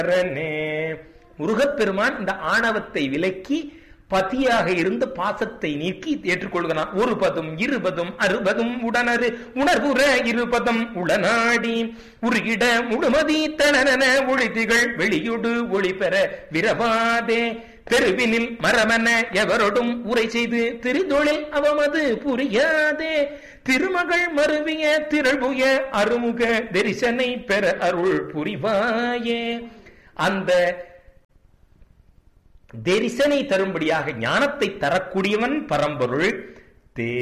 சரணே முருகப்பெருமான் இந்த ஆணவத்தை விலக்கி பதியாக இருந்து பாசத்தை நீக்கி ஏற்றுக்கொள்கிறான் ஒரு பதும் இருபதும் அறுபதும் உடனரு உணர்வுற இருபதம் உளநாடி உருகிட முழுமதி தனன ஒளிதிகள் வெளியுடு ஒளி பெற விரவாதே தெருவினில் மரமன எவரோடும் உரை செய்து திருதொழில் அவமது புரியாதே திருமகள் மருவிய திரள்புய அருமுக தரிசனை பெற அருள் புரிவாயே அந்த தரிசனை தரும்படியாக ஞானத்தை தரக்கூடியவன் பரம்பொருள் தே